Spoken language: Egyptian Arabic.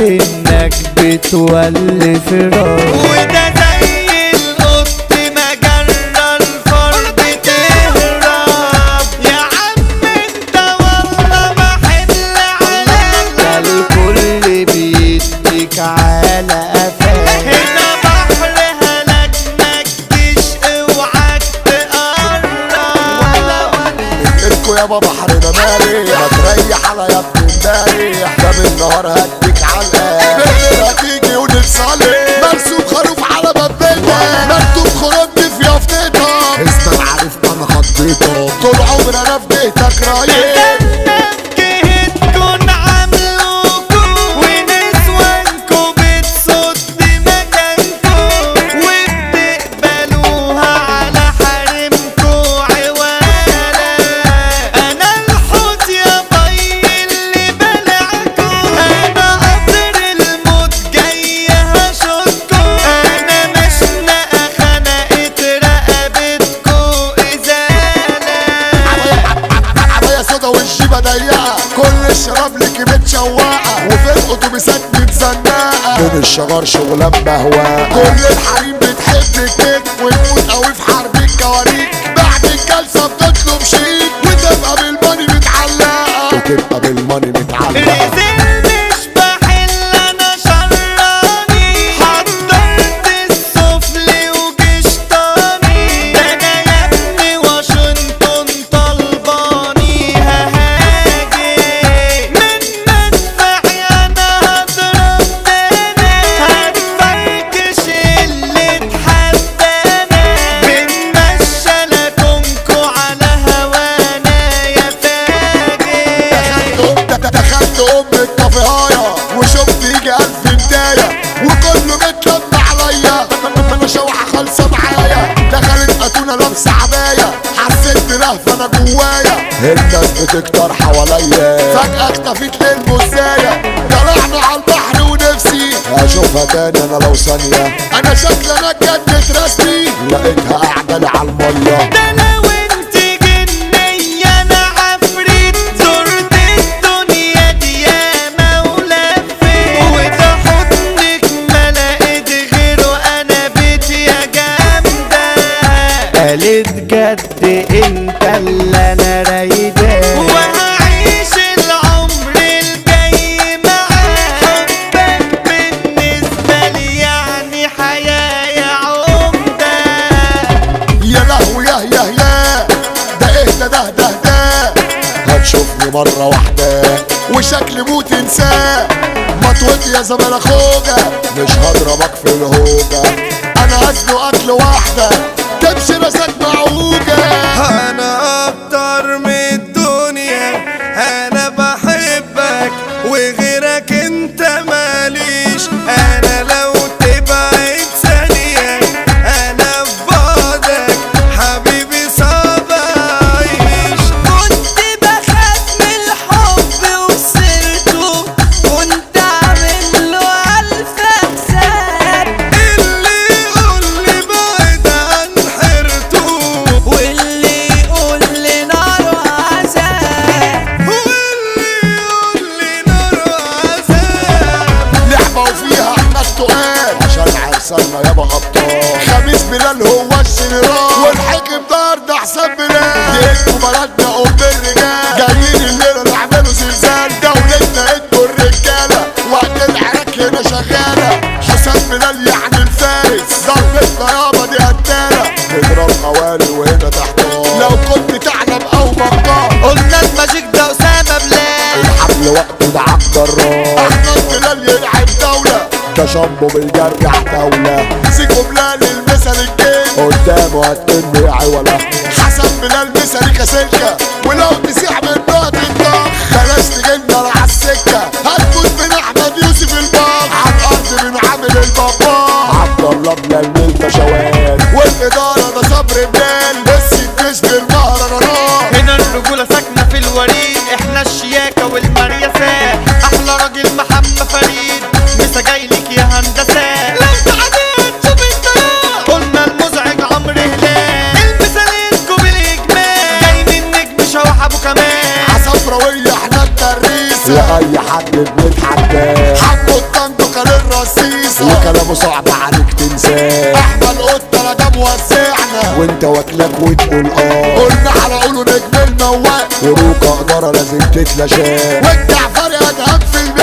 اكنك بتولي فراق وده زي القط ما جرى الفرد تهرب يا عم انت والله ما حل عليك ده الكل بيديك على قفاك هنا بحر هلك مجدش اوعك تقرب ولا ولا انتوا يابا بحرنا مالي هتريح على يا ابن امبارح ده بالنهار هديك علقه بالليل هتيجي ونتصالح مرسوم خروف على باب بيتها مكتوب خرجني في يافطتها استنى عارف انا خضيتها طول عمري انا في بيتك رايح جهدكن عملوكوا ونسوانكوا بتصد مكانكوا وبتقبلوها على حرمكوا عوالا انا الحوت يا طي اللي بلعكوا انا قطر الموت جاي هشكوا انا مشنقة خنقت رقبتكوا ازالة عباية سودا والجيبة ضيقة كل الشراب ليكي متشوقة وفي الأتوبيسات متزنقة من الشجر شغلان بهواء كل الحريم بتحب كيك وتموت قوي في حرب الكواريك بعد الجلسة بتطلب شيك وتبقى بالماني متعلقة وتبقى بالماني متعلقة رزق مش بحل انا شراني حضرت السفلي وجشطاني ده انا يا ابني واشنطن طلباني ههاجي من مدفعي انا هضرب تاني هتفركش اللي اتحدانا بنمشى لكمكوا على هوانا يا فاجر دخلت دخلت ام الكافيهاية وشفت يجي الف بداية وكله متلم عليا انا شوحة خالصة معايا دخلت اتونة لابسة عباية حسيت بلهفة انا جوايا الناس بتكتر حواليا فجأة اختفيت للمزايا طلعنا على البحر ونفسي اشوفها تاني انا لو ثانية انا شكلي انا اتجدت رسمي لقيتها قاعدة لي على المية ده لو انت جنية انا عفريت زرت الدنيا دي ياما ولفيت وده حضنك ما لقيت غيره انا بيتي يا جامدة قالت جد انت اللي انا رايداه وهعيش العمر الجاي معاك حبك بالنسبة لي يعني حياة يا عمدة يا لهوي يا يا يا ده ايه ده ده ده ده هتشوفني مرة واحدة وشكلي موت انساه مطوتي يا زمان اخوجة مش هضربك في الهوجة انا هزنقك لوحدة تمشي راسك معوجة انا اكتر من الدنيا انا بحبك وغيرك انت ماليش انا لو تبعد ثانية انا في بعدك حبيبي صعب اعيش كنت بخاف من الحب وصرته كنت عامل له الف حساب اللي يقول لي بعد عن حيرته واللي يقول لي نار عذاب واللي يقول لي نار عذاب لعبة وفيها احنا التقال عشان عرسنا يابا ابطال خميس بلال هو الجنرال والحكم دار ده حساب بلال ديكوا بلدنا ام الرجال جايين الليله نعملوا زلزال دولتنا انتوا الرجاله وقت العراك هنا شغاله حسام بلال يعني الفارس ضربتنا يابا دي قتاله نضرب موالي وهنا تحتار لو كنت تعلم او بطال قلنا الماجيك ده اسامه بلال الحمل وقته ده عبد الراس احمد بلال يلعب دولة ده شامبو بيجرجع دولة سيكو بلال المثل الجيل قدامه هتنمي عوله حسن بلال مثل كسلكة ولو تسيح من نقط الضغط بلاش تجنر على السكة هتفوت من احمد يوسف الباب على الارض من عامل البابا عبد الله بلال البشوات والادارة ده صبر بلال بس الجيش بالمهرجانات هنا الرجولة ساكنة في الوريد احنا الشياكة والمريسات احلى راجل محمد فريد مسا جايلك يا هندسة لو تعديت شوف الطريق قلنا المزعج عمرو هلال المثالين بالاجمال جاي من نجم شوح ابو كمال عصفراوية احنا التريسة لأي حد بنتحداه حمو الطيب بتقول اه قلنا على قوله نجم الموال وروكا قدرة لازم تتلاشاه والجعفر يا دهب في